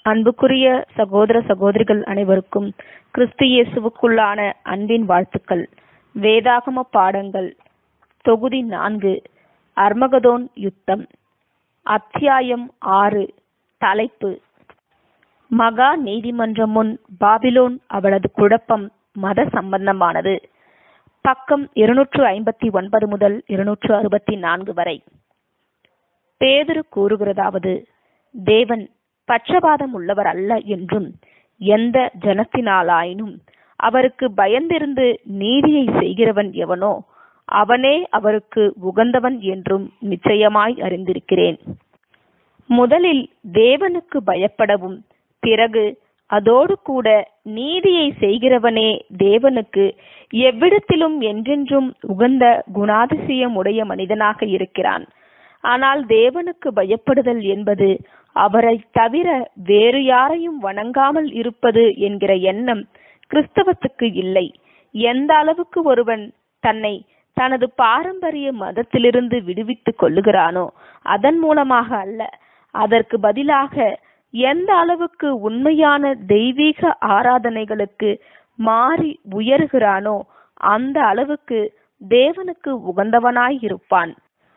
அன்புக்குரிய சகோதர சகோதரிகள் அனைவருக்கும் கிறிஸ்து இயேசுவுக்குள்ளான அன்பின் வாழ்த்துக்கள் வேதாகம பாடங்கள் தொகுதி நான்கு அர்மகதோன் யுத்தம் அத்தியாயம் ஆறு தலைப்பு மகா நீதிமன்றம் முன் பாபிலோன் அவளது குழப்பம் மத சம்பந்தமானது பக்கம் இருநூற்று ஐம்பத்தி ஒன்பது முதல் இருநூற்று அறுபத்தி நான்கு வரை பேதுரு கூறுகிறதாவது தேவன் பட்சபாதம் உள்ளவர் அல்ல என்றும் எந்த ஜனத்தினாலாயினும் அவருக்கு பயந்திருந்து நீதியை செய்கிறவன் எவனோ அவனே அவருக்கு உகந்தவன் என்றும் நிச்சயமாய் அறிந்திருக்கிறேன் முதலில் தேவனுக்கு பயப்படவும் பிறகு அதோடு கூட நீதியை செய்கிறவனே தேவனுக்கு எவ்விடத்திலும் என்றென்றும் உகந்த குணாதிசயம் உடைய மனிதனாக இருக்கிறான் ஆனால் தேவனுக்கு பயப்படுதல் என்பது அவரை தவிர வேறு யாரையும் வணங்காமல் இருப்பது என்கிற எண்ணம் கிறிஸ்தவத்துக்கு இல்லை எந்த அளவுக்கு ஒருவன் தன்னை தனது பாரம்பரிய மதத்திலிருந்து விடுவித்துக் கொள்ளுகிறானோ அதன் மூலமாக அல்ல அதற்கு பதிலாக எந்த அளவுக்கு உண்மையான தெய்வீக ஆராதனைகளுக்கு மாறி உயர்கிறானோ அந்த அளவுக்கு தேவனுக்கு உகந்தவனாய் இருப்பான்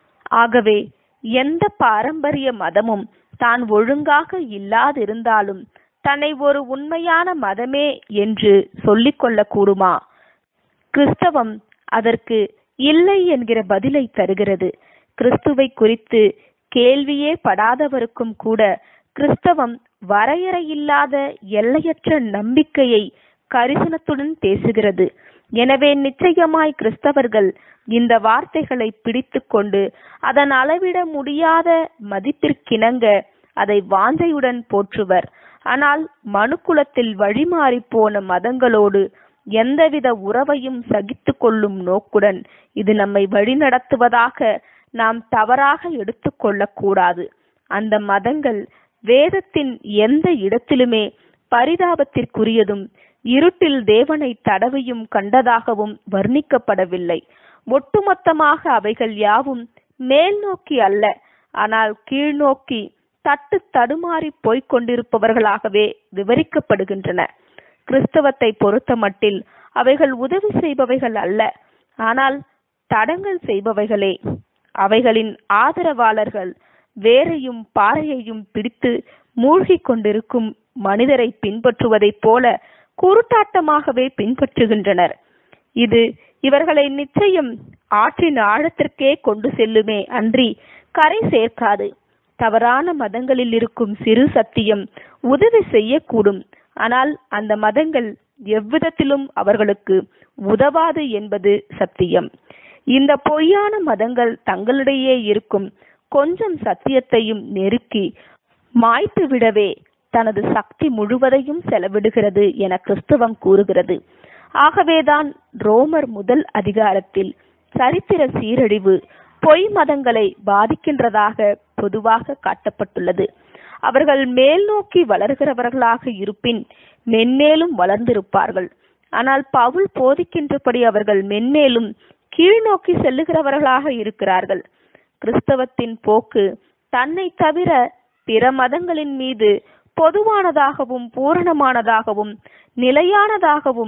ஆகவே எந்த பாரம்பரிய மதமும் தான் ஒழுங்காக இல்லாதிருந்தாலும் தன்னை ஒரு உண்மையான மதமே என்று சொல்லிக் கொள்ளக்கூடுமா கிறிஸ்தவம் அதற்கு இல்லை என்கிற பதிலை தருகிறது கிறிஸ்துவை குறித்து கேள்வியே படாதவருக்கும் கூட கிறிஸ்தவம் வரையறையில்லாத எல்லையற்ற நம்பிக்கையை கரிசனத்துடன் பேசுகிறது எனவே நிச்சயமாய் கிறிஸ்தவர்கள் இந்த வார்த்தைகளை பிடித்து கொண்டு அதன் அளவிட முடியாத மதிப்பிற்கிணங்க அதை வாஞ்சையுடன் போற்றுவர் ஆனால் மனுக்குலத்தில் வழிமாறி போன மதங்களோடு எந்தவித உறவையும் சகித்து கொள்ளும் நோக்குடன் இது நம்மை வழிநடத்துவதாக நாம் தவறாக எடுத்துக்கொள்ளக் கூடாது அந்த மதங்கள் வேதத்தின் எந்த இடத்திலுமே பரிதாபத்திற்குரியதும் இருட்டில் தேவனை தடவையும் கண்டதாகவும் வர்ணிக்கப்படவில்லை ஒட்டுமொத்தமாக அவைகள் யாவும் மேல் நோக்கி அல்ல ஆனால் கீழ்நோக்கி தட்டு தடுமாறி போய்க் கொண்டிருப்பவர்களாகவே விவரிக்கப்படுகின்றன கிறிஸ்தவத்தை பொறுத்த மட்டில் அவைகள் உதவி செய்பவைகள் அல்ல ஆனால் தடங்கள் செய்பவைகளே அவைகளின் ஆதரவாளர்கள் வேரையும் பாறையையும் பிடித்து மூழ்கிக் கொண்டிருக்கும் மனிதரை பின்பற்றுவதைப் போல குருட்டாட்டமாகவே பின்பற்றுகின்றனர் இது இவர்களை நிச்சயம் ஆற்றின் ஆழத்திற்கே கொண்டு செல்லுமே அன்றி கரை சேர்க்காது தவறான மதங்களில் இருக்கும் சிறு சத்தியம் உதவி செய்யக்கூடும் ஆனால் அந்த மதங்கள் எவ்விதத்திலும் அவர்களுக்கு உதவாது என்பது சத்தியம் இந்த பொய்யான மதங்கள் தங்களிடையே இருக்கும் கொஞ்சம் சத்தியத்தையும் நெருக்கி மாய்த்து விடவே தனது சக்தி முழுவதையும் செலவிடுகிறது என கிறிஸ்தவம் கூறுகிறது ஆகவேதான் ரோமர் முதல் அதிகாரத்தில் சரித்திர சீரழிவு பொய் மதங்களை பாதிக்கின்றதாக பொதுவாக காட்டப்பட்டுள்ளது அவர்கள் மேல் நோக்கி வளர்கிறவர்களாக இருப்பின் மென்மேலும் வளர்ந்திருப்பார்கள் ஆனால் பவுல் போதிக்கின்றபடி அவர்கள் மென்மேலும் கீழ்நோக்கி செல்லுகிறவர்களாக இருக்கிறார்கள் கிறிஸ்தவத்தின் போக்கு தன்னை தவிர பிற மதங்களின் மீது பொதுவானதாகவும் பூரணமானதாகவும் நிலையானதாகவும்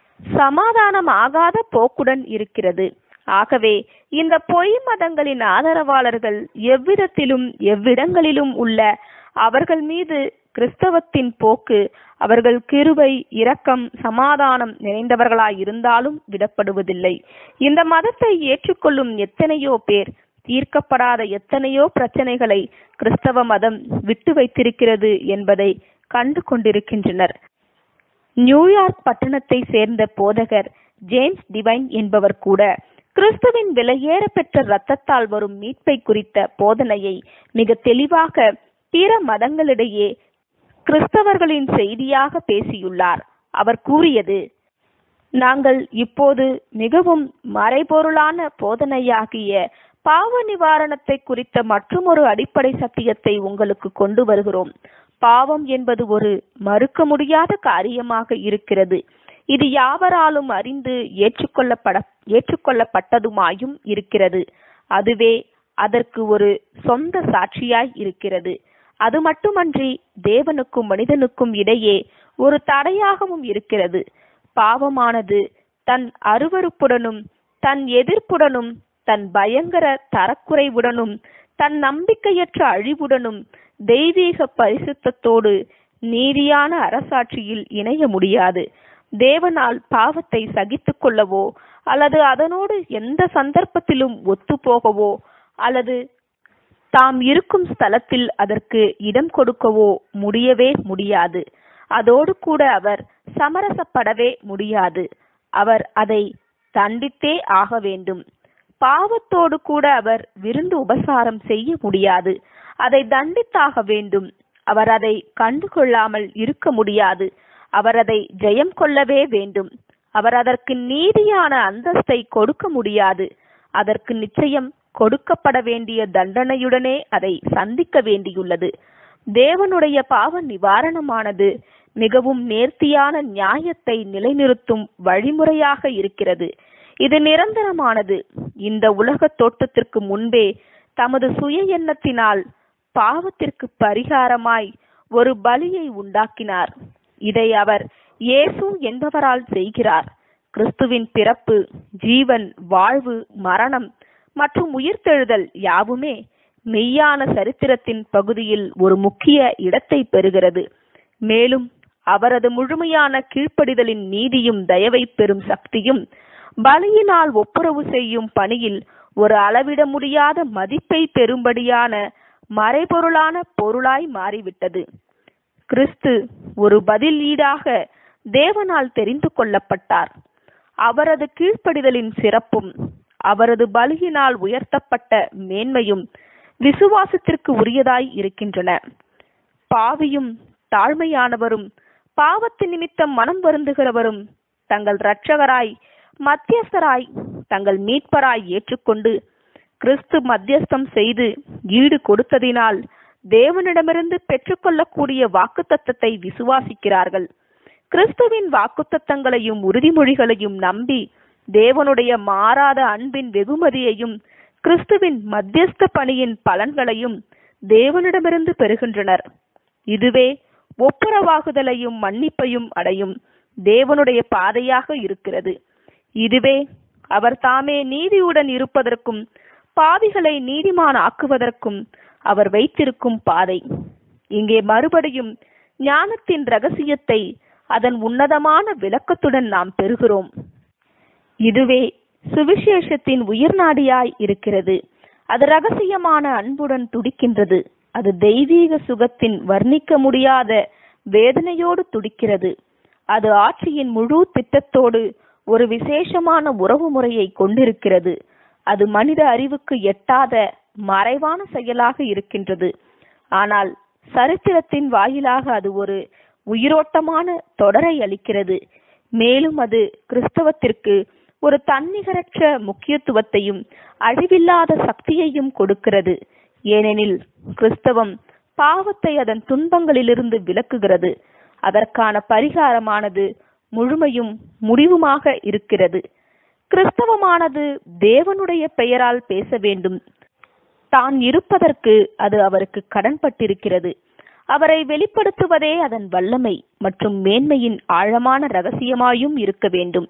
சமாதானம் ஆகாத போக்குடன் இருக்கிறது ஆகவே இந்த பொய் மதங்களின் ஆதரவாளர்கள் எவ்விதத்திலும் எவ்விடங்களிலும் உள்ள அவர்கள் மீது கிறிஸ்தவத்தின் போக்கு அவர்கள் கிருபை இரக்கம் சமாதானம் நிறைந்தவர்களாய் இருந்தாலும் விடப்படுவதில்லை இந்த மதத்தை ஏற்றுக்கொள்ளும் எத்தனையோ பேர் தீர்க்கப்படாத எத்தனையோ பிரச்சனைகளை கிறிஸ்தவ மதம் விட்டு வைத்திருக்கிறது என்பதை கண்டு கொண்டிருக்கின்றனர் நியூயார்க் பட்டணத்தை சேர்ந்த போதகர் ஜேம்ஸ் டிவைன் என்பவர் கூட கிறிஸ்துவின் விலையேற பெற்ற இரத்தத்தால் வரும் மீட்பை குறித்த போதனையை மிக தெளிவாக பிற மதங்களிடையே கிறிஸ்தவர்களின் செய்தியாக பேசியுள்ளார் அவர் கூறியது நாங்கள் இப்போது மிகவும் மறைபொருளான போதனையாகிய பாவ நிவாரணத்தை குறித்த மற்றுமொரு அடிப்படை சத்தியத்தை உங்களுக்கு கொண்டு வருகிறோம் பாவம் என்பது ஒரு மறுக்க முடியாத காரியமாக இருக்கிறது இது யாவராலும் அறிந்து ஏற்றுக்கொள்ளப்பட ஏற்றுக்கொள்ளப்பட்டதுமாயும் இருக்கிறது அதுவே அதற்கு ஒரு சொந்த சாட்சியாய் இருக்கிறது அது மட்டுமன்றி தேவனுக்கும் மனிதனுக்கும் இடையே ஒரு தடையாகவும் இருக்கிறது பாவமானது தன் அருவருப்புடனும் தன் எதிர்ப்புடனும் தன் பயங்கர தரக்குறைவுடனும் தன் நம்பிக்கையற்ற அழிவுடனும் தெய்வீக பரிசுத்தத்தோடு நீதியான அரசாட்சியில் இணைய முடியாது தேவனால் பாவத்தை சகித்துக் கொள்ளவோ அல்லது அதனோடு எந்த சந்தர்ப்பத்திலும் ஒத்துப்போகவோ அல்லது தாம் இருக்கும் ஸ்தலத்தில் அதற்கு இடம் கொடுக்கவோ முடியவே முடியாது அதோடு கூட அவர் சமரசப்படவே முடியாது அவர் அதை தண்டித்தே ஆக வேண்டும் பாவத்தோடு கூட அவர் விருந்து உபசாரம் செய்ய முடியாது அதை தண்டித்தாக வேண்டும் அவர் அதை கண்டுகொள்ளாமல் இருக்க முடியாது அவர் அதை ஜெயம் கொள்ளவே வேண்டும் அவர் அதற்கு நீதியான அந்தஸ்தை கொடுக்க முடியாது அதற்கு நிச்சயம் கொடுக்கப்பட வேண்டிய தண்டனையுடனே அதை சந்திக்க வேண்டியுள்ளது தேவனுடைய பாவ நிவாரணமானது மிகவும் நேர்த்தியான நியாயத்தை நிலைநிறுத்தும் வழிமுறையாக இருக்கிறது இது நிரந்தரமானது இந்த உலக தோட்டத்திற்கு முன்பே தமது சுய எண்ணத்தினால் பாவத்திற்கு பரிகாரமாய் ஒரு பலியை உண்டாக்கினார் இதை அவர் இயேசு என்பவரால் செய்கிறார் கிறிஸ்துவின் பிறப்பு ஜீவன் வாழ்வு மரணம் மற்றும் உயிர்த்தெழுதல் யாவுமே மெய்யான சரித்திரத்தின் பகுதியில் ஒரு முக்கிய இடத்தை பெறுகிறது மேலும் அவரது முழுமையான கீழ்ப்படிதலின் நீதியும் தயவை பெறும் சக்தியும் பலியினால் ஒப்புரவு செய்யும் பணியில் ஒரு அளவிட முடியாத மதிப்பை பெறும்படியான மறைபொருளான பொருளாய் மாறிவிட்டது கிறிஸ்து ஒரு பதில் ஈடாக தேவனால் தெரிந்து கொள்ளப்பட்டார் அவரது கீழ்ப்படிதலின் சிறப்பும் அவரது பலியினால் உயர்த்தப்பட்ட மேன்மையும் விசுவாசத்திற்கு உரியதாய் இருக்கின்றன பாவியும் தாழ்மையானவரும் பாவத்து நிமித்தம் மனம் வருந்துகிறவரும் தங்கள் இரட்சகராய் மத்தியஸ்தராய் தங்கள் மீட்பராய் ஏற்றுக்கொண்டு கிறிஸ்து மத்தியஸ்தம் செய்து ஈடு கொடுத்ததினால் தேவனிடமிருந்து பெற்றுக்கொள்ளக்கூடிய வாக்குத்தத்தத்தை விசுவாசிக்கிறார்கள் கிறிஸ்துவின் வாக்குத்தத்தங்களையும் உறுதிமொழிகளையும் நம்பி தேவனுடைய மாறாத அன்பின் வெகுமதியையும் கிறிஸ்துவின் மத்தியஸ்த பணியின் பலன்களையும் தேவனிடமிருந்து பெறுகின்றனர் இதுவே ஒப்புரவாகுதலையும் மன்னிப்பையும் அடையும் தேவனுடைய பாதையாக இருக்கிறது இதுவே அவர் தாமே நீதியுடன் இருப்பதற்கும் பாவிகளை நீதிமான் ஆக்குவதற்கும் அவர் வைத்திருக்கும் பாதை இங்கே மறுபடியும் ஞானத்தின் ரகசியத்தை அதன் உன்னதமான விளக்கத்துடன் நாம் பெறுகிறோம் இதுவே சுவிசேஷத்தின் உயிர்நாடியாய் இருக்கிறது அது ரகசியமான அன்புடன் துடிக்கின்றது அது தெய்வீக சுகத்தின் வர்ணிக்க முடியாத வேதனையோடு துடிக்கிறது அது ஆட்சியின் முழு திட்டத்தோடு ஒரு விசேஷமான உறவு முறையை கொண்டிருக்கிறது அது மனித அறிவுக்கு எட்டாத மறைவான செயலாக இருக்கின்றது ஆனால் சரித்திரத்தின் வாயிலாக அது ஒரு உயிரோட்டமான தொடரை அளிக்கிறது மேலும் அது கிறிஸ்தவத்திற்கு ஒரு தன்னிகரற்ற முக்கியத்துவத்தையும் அழிவில்லாத சக்தியையும் கொடுக்கிறது ஏனெனில் கிறிஸ்தவம் பாவத்தை அதன் துன்பங்களிலிருந்து விலக்குகிறது அதற்கான பரிகாரமானது முழுமையும் முடிவுமாக இருக்கிறது கிறிஸ்தவமானது தேவனுடைய பெயரால் பேச வேண்டும் தான் இருப்பதற்கு அது அவருக்கு கடன்பட்டிருக்கிறது அவரை வெளிப்படுத்துவதே அதன் வல்லமை மற்றும் மேன்மையின் ஆழமான ரகசியமாயும் இருக்க வேண்டும்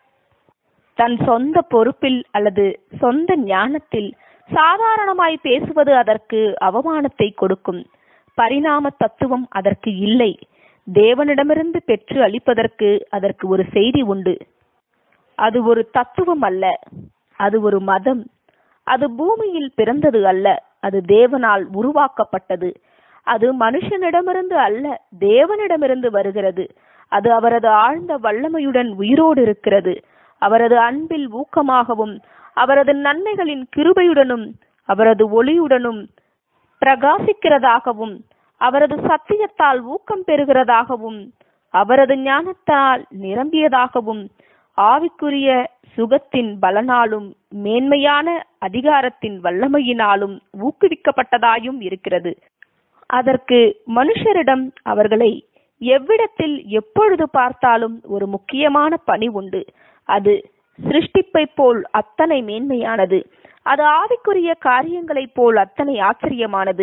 தன் சொந்த பொறுப்பில் அல்லது சொந்த ஞானத்தில் சாதாரணமாய் பேசுவது அதற்கு அவமானத்தை கொடுக்கும் பரிணாம தத்துவம் அதற்கு இல்லை தேவனிடமிருந்து பெற்று அளிப்பதற்கு அதற்கு ஒரு செய்தி உண்டு அது ஒரு தத்துவம் அல்ல அது ஒரு மதம் அது பூமியில் பிறந்தது அல்ல அது தேவனால் உருவாக்கப்பட்டது அது மனுஷனிடமிருந்து அல்ல தேவனிடமிருந்து வருகிறது அது அவரது ஆழ்ந்த வல்லமையுடன் உயிரோடு இருக்கிறது அவரது அன்பில் ஊக்கமாகவும் அவரது நன்மைகளின் கிருபையுடனும் அவரது ஒளியுடனும் பிரகாசிக்கிறதாகவும் அவரது சத்தியத்தால் ஊக்கம் பெறுகிறதாகவும் அவரது ஞானத்தால் நிரம்பியதாகவும் ஆவிக்குரிய சுகத்தின் பலனாலும் மேன்மையான அதிகாரத்தின் வல்லமையினாலும் ஊக்குவிக்கப்பட்டதாயும் இருக்கிறது அதற்கு மனுஷரிடம் அவர்களை எவ்விடத்தில் எப்பொழுது பார்த்தாலும் ஒரு முக்கியமான பணி உண்டு அது சிருஷ்டிப்பை போல் அத்தனை மேன்மையானது அது ஆவிக்குரிய காரியங்களைப் போல் அத்தனை ஆச்சரியமானது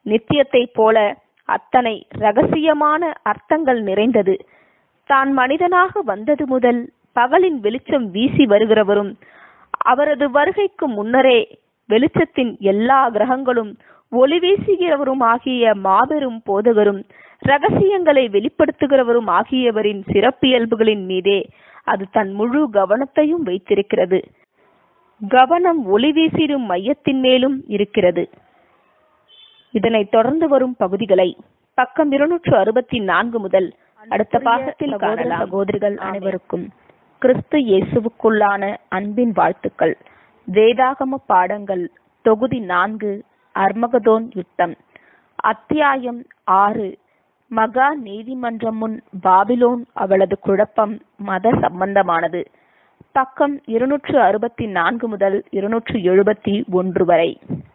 நித்தியத்தைப் போல அத்தனை ரகசியமான அர்த்தங்கள் நிறைந்தது தான் மனிதனாக வந்தது முதல் பகலின் வெளிச்சம் வீசி வருகிறவரும் அவரது வருகைக்கு முன்னரே வெளிச்சத்தின் எல்லா கிரகங்களும் ஒளி வீசுகிறவரும் ஆகிய மாபெரும் போதகரும் ரகசியங்களை வெளிப்படுத்துகிறவரும் ஆகியவரின் சிறப்பியல்புகளின் மீதே அது தன் முழு கவனத்தையும் வைத்திருக்கிறது கவனம் ஒளி வீசிடும் மையத்தின் மேலும் இருக்கிறது இதனைத் தொடர்ந்து வரும் பகுதிகளை பக்கம் இருநூற்று அறுபத்தி நான்கு முதல் அடுத்த பாகத்தில் காணலாம் சகோதரிகள் அனைவருக்கும் கிறிஸ்து இயேசுவுக்குள்ளான அன்பின் வாழ்த்துக்கள் வேதாகம பாடங்கள் தொகுதி நான்கு அர்மகதோன் யுத்தம் அத்தியாயம் ஆறு மகா நீதிமன்றம் முன் பாபிலோன் அவளது குழப்பம் மத சம்பந்தமானது பக்கம் இருநூற்று அறுபத்தி நான்கு முதல் இருநூற்று எழுபத்தி ஒன்று வரை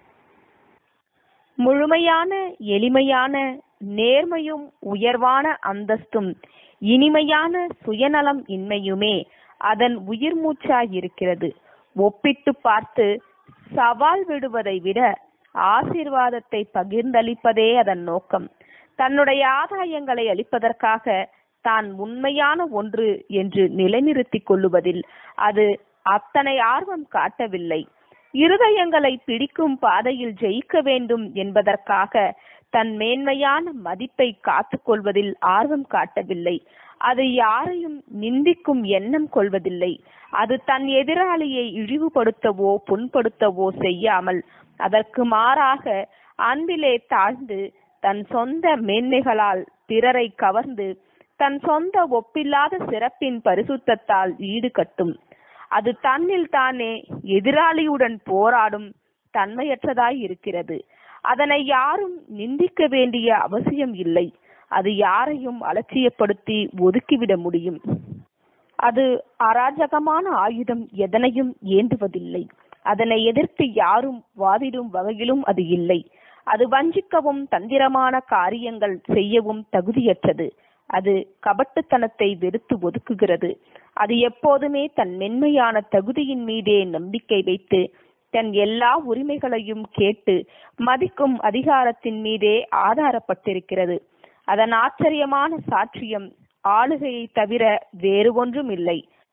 முழுமையான எளிமையான நேர்மையும் உயர்வான அந்தஸ்தும் இனிமையான சுயநலம் இன்மையுமே அதன் உயிர் மூச்சாயிருக்கிறது ஒப்பிட்டு பார்த்து சவால் விடுவதை விட ஆசீர்வாதத்தை பகிர்ந்தளிப்பதே அதன் நோக்கம் தன்னுடைய ஆதாயங்களை அளிப்பதற்காக தான் உண்மையான ஒன்று என்று நிலைநிறுத்திக் கொள்ளுவதில் அது அத்தனை ஆர்வம் காட்டவில்லை இருதயங்களை பிடிக்கும் பாதையில் ஜெயிக்க வேண்டும் என்பதற்காக தன் மேன்மையான மதிப்பை காத்துக் கொள்வதில் ஆர்வம் காட்டவில்லை அது யாரையும் நிந்திக்கும் எண்ணம் கொள்வதில்லை அது தன் எதிராளியை இழிவுபடுத்தவோ புண்படுத்தவோ செய்யாமல் அதற்கு மாறாக அன்பிலே தாழ்ந்து தன் சொந்த மேன்மைகளால் பிறரை கவர்ந்து தன் சொந்த ஒப்பில்லாத சிறப்பின் பரிசுத்தத்தால் ஈடுகட்டும் அது தன்னில் தானே எதிராளியுடன் போராடும் தன்மையற்றதாய் இருக்கிறது அதனை யாரும் நிந்திக்க வேண்டிய அவசியம் இல்லை அது யாரையும் அலட்சியப்படுத்தி ஒதுக்கிவிட முடியும் அது அராஜகமான ஆயுதம் எதனையும் ஏந்துவதில்லை அதனை எதிர்த்து யாரும் வாதிடும் வகையிலும் அது இல்லை அது வஞ்சிக்கவும் தந்திரமான காரியங்கள் செய்யவும் தகுதியற்றது அது கபட்டுத்தனத்தை வெறுத்து ஒதுக்குகிறது அது எப்போதுமே தன் மென்மையான தகுதியின் மீதே நம்பிக்கை வைத்து தன் எல்லா உரிமைகளையும் கேட்டு மதிக்கும் அதிகாரத்தின் மீதே ஆதாரப்பட்டிருக்கிறது அதன் ஆச்சரியமான சாட்சியம் ஆளுகையை தவிர வேறு ஒன்றும் இல்லை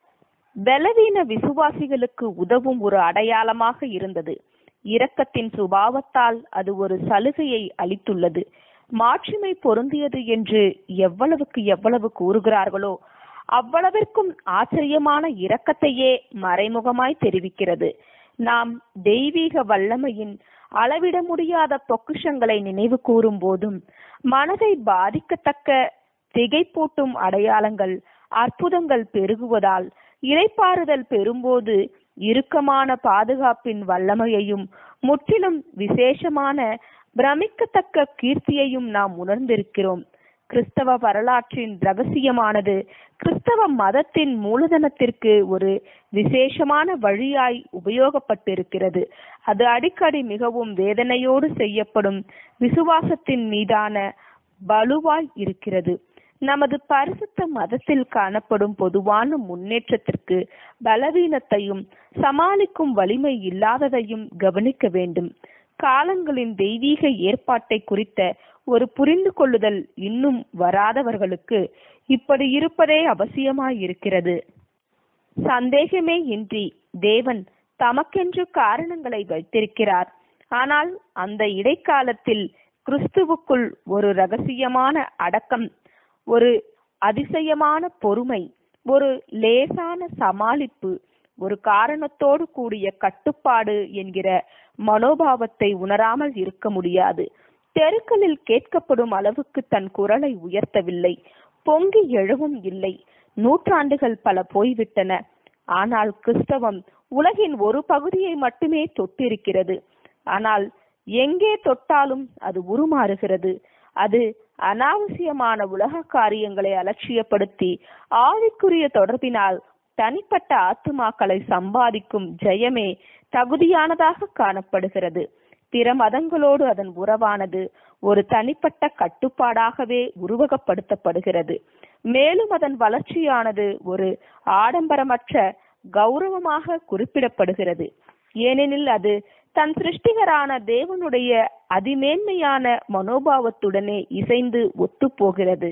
பலவீன விசுவாசிகளுக்கு உதவும் ஒரு அடையாளமாக இருந்தது இரக்கத்தின் சுபாவத்தால் அது ஒரு சலுகையை அளித்துள்ளது மாட்சிமை பொருந்தியது என்று எவ்வளவுக்கு எவ்வளவு கூறுகிறார்களோ அவ்வளவிற்கும் ஆச்சரியமான இரக்கத்தையே மறைமுகமாய் தெரிவிக்கிறது நாம் தெய்வீக வல்லமையின் அளவிட முடியாத பொக்கிஷங்களை நினைவு கூறும் போதும் மனதை பாதிக்கத்தக்க திகைப்பூட்டும் அடையாளங்கள் அற்புதங்கள் பெருகுவதால் இறைப்பாறுதல் பெறும்போது இறுக்கமான பாதுகாப்பின் வல்லமையையும் முற்றிலும் விசேஷமான பிரமிக்கத்தக்க கீர்த்தியையும் நாம் உணர்ந்திருக்கிறோம் கிறிஸ்தவ வரலாற்றின் ரகசியமானது கிறிஸ்தவ மதத்தின் மூலதனத்திற்கு ஒரு விசேஷமான வழியாய் உபயோகப்பட்டிருக்கிறது அது அடிக்கடி மிகவும் வேதனையோடு செய்யப்படும் விசுவாசத்தின் மீதான வலுவாய் இருக்கிறது நமது பரிசுத்த மதத்தில் காணப்படும் பொதுவான முன்னேற்றத்திற்கு பலவீனத்தையும் சமாளிக்கும் வலிமை இல்லாததையும் கவனிக்க வேண்டும் காலங்களின் தெய்வீக ஏற்பாட்டை குறித்த ஒரு புரிந்து கொள்ளுதல் இன்னும் வராதவர்களுக்கு இப்படி இருப்பதே அவசியமாயிருக்கிறது சந்தேகமே இன்றி தேவன் தமக்கென்று காரணங்களை வைத்திருக்கிறார் ஆனால் அந்த இடைக்காலத்தில் கிறிஸ்துவுக்குள் ஒரு ரகசியமான அடக்கம் ஒரு அதிசயமான பொறுமை ஒரு லேசான சமாளிப்பு ஒரு காரணத்தோடு கூடிய கட்டுப்பாடு என்கிற மனோபாவத்தை உணராமல் இருக்க முடியாது தெருக்களில் கேட்கப்படும் அளவுக்கு தன் குரலை உயர்த்தவில்லை பொங்கி எழவும் இல்லை நூற்றாண்டுகள் பல போய்விட்டன ஆனால் கிறிஸ்தவம் உலகின் ஒரு பகுதியை மட்டுமே தொட்டிருக்கிறது ஆனால் எங்கே தொட்டாலும் அது உருமாறுகிறது அது அனாவசியமான உலக காரியங்களை அலட்சியப்படுத்தி ஆவிக்குரிய தொடர்பினால் தனிப்பட்ட ஆத்துமாக்களை சம்பாதிக்கும் ஜெயமே தகுதியானதாக காணப்படுகிறது பிற மதங்களோடு அதன் உறவானது ஒரு தனிப்பட்ட கட்டுப்பாடாகவே உருவகப்படுத்தப்படுகிறது மேலும் அதன் வளர்ச்சியானது ஒரு ஆடம்பரமற்ற கௌரவமாக குறிப்பிடப்படுகிறது ஏனெனில் அது தன் சிருஷ்டிகரான தேவனுடைய அதிமேன்மையான மனோபாவத்துடனே இசைந்து ஒத்துப்போகிறது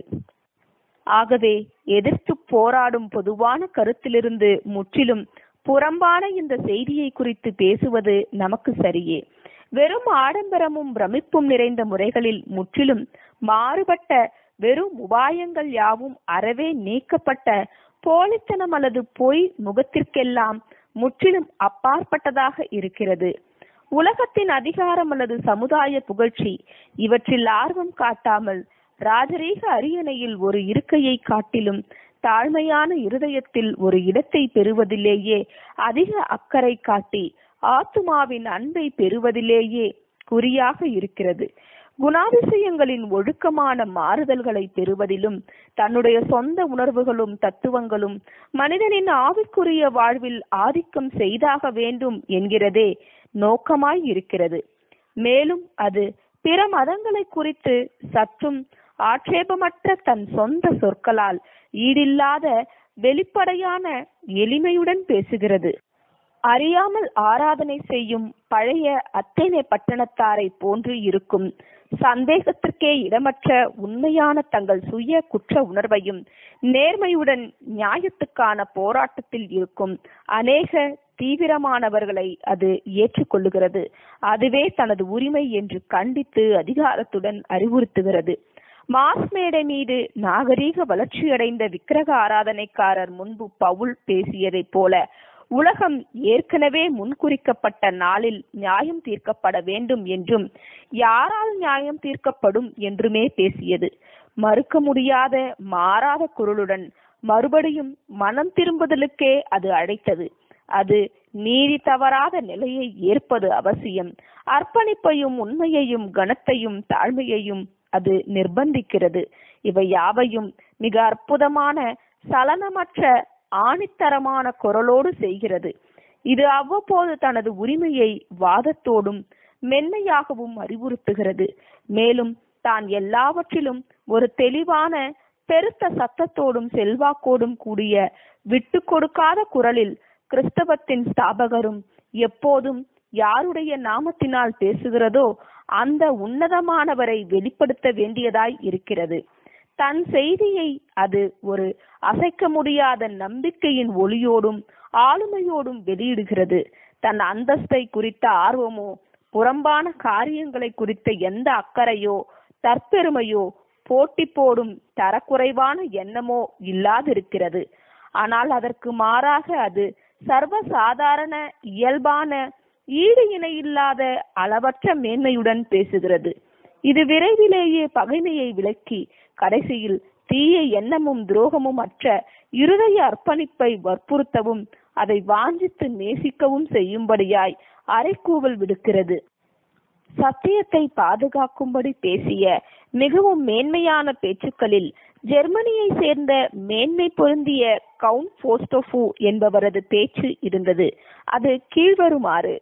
ஆகவே எதிர்த்து போராடும் பொதுவான கருத்திலிருந்து முற்றிலும் புறம்பான இந்த செய்தியை குறித்து பேசுவது நமக்கு சரியே வெறும் ஆடம்பரமும் பிரமிப்பும் நிறைந்த முறைகளில் முற்றிலும் மாறுபட்ட வெறும் உபாயங்கள் யாவும் அறவே நீக்கப்பட்ட போலித்தனம் அல்லது பொய் முகத்திற்கெல்லாம் முற்றிலும் அப்பாற்பட்டதாக இருக்கிறது உலகத்தின் அதிகாரம் அல்லது சமுதாய புகழ்ச்சி இவற்றில் ஆர்வம் காட்டாமல் ராஜரீக அரியணையில் ஒரு இருக்கையை காட்டிலும் தாழ்மையான இருதயத்தில் ஒரு இடத்தை பெறுவதிலேயே அதிக அக்கறை காட்டி ஆத்துமாவின் அன்பை பெறுவதிலேயே குறியாக இருக்கிறது குணாதிசயங்களின் ஒழுக்கமான மாறுதல்களை பெறுவதிலும் தன்னுடைய சொந்த உணர்வுகளும் தத்துவங்களும் மனிதனின் ஆவிக்குரிய வாழ்வில் ஆதிக்கம் செய்தாக வேண்டும் என்கிறதே நோக்கமாய் இருக்கிறது மேலும் அது பிற மதங்களை குறித்து சற்றும் ஆட்சேபமற்ற தன் சொந்த சொற்களால் ஈடில்லாத வெளிப்படையான எளிமையுடன் பேசுகிறது அறியாமல் ஆராதனை செய்யும் பழைய அத்தேனே பட்டணத்தாரை போன்று இருக்கும் சந்தேகத்திற்கே இடமற்ற உண்மையான தங்கள் சுய குற்ற உணர்வையும் நேர்மையுடன் நியாயத்துக்கான போராட்டத்தில் இருக்கும் அநேக தீவிரமானவர்களை அது ஏற்றுக்கொள்ளுகிறது அதுவே தனது உரிமை என்று கண்டித்து அதிகாரத்துடன் அறிவுறுத்துகிறது மாஸ் மேடை மீது நாகரீக வளர்ச்சியடைந்த விக்கிரக ஆராதனைக்காரர் முன்பு பவுல் பேசியதைப் போல உலகம் ஏற்கனவே முன்குறிக்கப்பட்ட நாளில் நியாயம் தீர்க்கப்பட வேண்டும் என்றும் யாரால் நியாயம் தீர்க்கப்படும் என்றுமே பேசியது மறுக்க முடியாத மாறாத குரலுடன் மறுபடியும் மனம் திரும்புதலுக்கே அது அழைத்தது அது நீதி தவறாத நிலையை ஏற்பது அவசியம் அர்ப்பணிப்பையும் உண்மையையும் கனத்தையும் தாழ்மையையும் அது நிர்பந்திக்கிறது இவை யாவையும் மிக அற்புதமான சலனமற்ற ஆணித்தரமான குரலோடு செய்கிறது இது அவ்வப்போது தனது உரிமையை வாதத்தோடும் மென்மையாகவும் அறிவுறுத்துகிறது மேலும் தான் எல்லாவற்றிலும் ஒரு தெளிவான பெருத்த சத்தத்தோடும் செல்வாக்கோடும் கூடிய விட்டு கொடுக்காத குரலில் கிறிஸ்தவத்தின் ஸ்தாபகரும் எப்போதும் யாருடைய நாமத்தினால் பேசுகிறதோ அந்த உன்னதமானவரை வெளிப்படுத்த வேண்டியதாய் இருக்கிறது தன் செய்தியை அது ஒரு அசைக்க முடியாத நம்பிக்கையின் ஒளியோடும் ஆளுமையோடும் வெளியிடுகிறது தன் அந்தஸ்தை குறித்த ஆர்வமோ புறம்பான காரியங்களை குறித்த எந்த அக்கறையோ தற்பெருமையோ போட்டி போடும் தரக்குறைவான எண்ணமோ இல்லாதிருக்கிறது ஆனால் அதற்கு மாறாக அது சர்வசாதாரண இயல்பான ஈடு இணையில்லாத அளவற்ற மேன்மையுடன் பேசுகிறது இது விரைவிலேயே பகைமையை விலக்கி கடைசியில் தீய எண்ணமும் துரோகமும் அற்ற இருதய அர்ப்பணிப்பை வற்புறுத்தவும் அதை வாஞ்சித்து நேசிக்கவும் செய்யும்படியாய் அரைக்கூவல் விடுக்கிறது சத்தியத்தை பாதுகாக்கும்படி பேசிய மிகவும் மேன்மையான பேச்சுக்களில் ஜெர்மனியை சேர்ந்த மேன்மை பொருந்திய கவுண்ட் போஸ்டோஃபு என்பவரது பேச்சு இருந்தது அது கீழ்வருமாறு